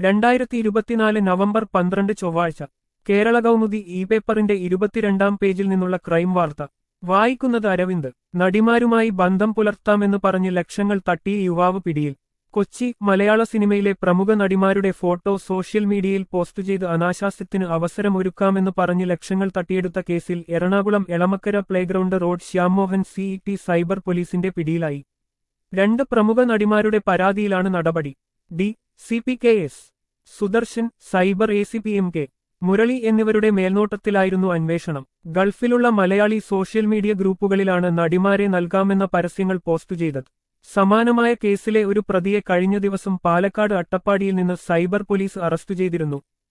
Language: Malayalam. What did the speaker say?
രണ്ടായിരത്തി ഇരുപത്തിനാല് നവംബർ പന്ത്രണ്ട് ചൊവ്വാഴ്ച കേരള കൗമുദി ഇ പേപ്പറിന്റെ ഇരുപത്തിരണ്ടാം പേജിൽ നിന്നുള്ള ക്രൈം വാർത്ത വായിക്കുന്നത് അരവിന്ദ് നടിമാരുമായി ബന്ധം പുലർത്താമെന്ന് പറഞ്ഞ് ലക്ഷങ്ങൾ തട്ടിയ യുവാവ് പിടിയിൽ കൊച്ചി മലയാള സിനിമയിലെ പ്രമുഖ നടിമാരുടെ ഫോട്ടോ സോഷ്യൽ മീഡിയയിൽ പോസ്റ്റ് ചെയ്ത് അനാശാസ്യത്തിന് അവസരമൊരുക്കാമെന്ന് പറഞ്ഞ് ലക്ഷങ്ങൾ തട്ടിയെടുത്ത കേസിൽ Ernakulam Elamakkara playground road Shyammohan C E T cyber പോലീസിന്റെ പിടിയിലായി രണ്ട് പ്രമുഖ നടിമാരുടെ പരാതിയിലാണ് നടപടി D C P K S Sudarshan cyber A C P M K Murali എന്നിവരുടെ മേൽനോട്ടത്തിലായിരുന്നു അന്വേഷണം ഗൾഫിലുള്ള മലയാളി സോഷ്യൽ മീഡിയ ഗ്രൂപ്പുകളിലാണ് നടിമാരെ നൽകാമെന്ന പരസ്യങ്ങൾ പോസ്റ്റ് ചെയ്തത് സമാനമായ കേസിലെ ഒരു പ്രതിയെ കഴിഞ്ഞ ദിവസം പാലക്കാട് അട്ടപ്പാടിയിൽ നിന്ന് സൈബർ പോലീസ് അറസ്റ്റ് ചെയ്തിരുന്നു